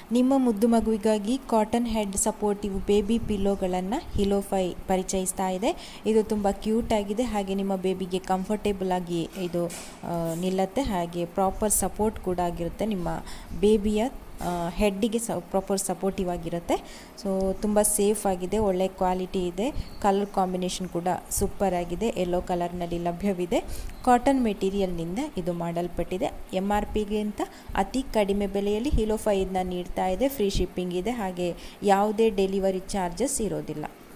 ನಿಮ್ಮ ಮುದ್ದು ಮಗುವಿಗಾಗಿ ಕಾಟನ್ ಹೆಡ್ ಸಪೋರ್ಟಿವ್ ಬೇಬಿ ಪಿಲ್ಲೋಗಳನ್ನು ಹಿಲೋಫೈ ಪರಿಚಯಿಸ್ತಾ ಇದೆ ಇದು ತುಂಬ ಕ್ಯೂಟ್ ಆಗಿದೆ ಹಾಗೆ ನಿಮ್ಮ ಬೇಬಿಗೆ ಕಂಫರ್ಟೇಬಲ್ ಆಗಿ ಇದು ಆ, ನಿಲ್ಲತ್ತೆ ಹಾಗೆ ಪ್ರಾಪರ್ ಸಪೋರ್ಟ್ ಕೂಡ ಆಗಿರುತ್ತೆ ನಿಮ್ಮ ಬೇಬಿಯ ಹೆಡ್ಡಿಗೆ ಸ ಪ್ರಾಪರ್ ಸಪೋರ್ಟಿವ್ ಆಗಿರುತ್ತೆ ಸೊ ತುಂಬ ಸೇಫ್ ಆಗಿದೆ ಒಳ್ಳೆ ಕ್ವಾಲಿಟಿ ಇದೆ ಕಲರ್ ಕಾಂಬಿನೇಷನ್ ಕೂಡ ಸೂಪರ್ ಆಗಿದೆ ಯೆಲ್ಲೋ ಕಲರ್ನಲ್ಲಿ ಲಭ್ಯವಿದೆ ಕಾಟನ್ ಮೆಟೀರಿಯಲ್ನಿಂದ ಇದು ಮಾಡಲ್ಪಟ್ಟಿದೆ ಎಮ್ ಆರ್ ಪಿಗಿಂತ ಅತಿ ಕಡಿಮೆ ಬೆಲೆಯಲ್ಲಿ ಹಿಲೋಫೈ ಇದನ್ನ ನೀಡ್ತಾ ಇದೆ ಫ್ರೀ ಶಿಪ್ಪಿಂಗ್ ಇದೆ ಹಾಗೆ ಯಾವುದೇ ಡೆಲಿವರಿ ಚಾರ್ಜಸ್ ಇರೋದಿಲ್ಲ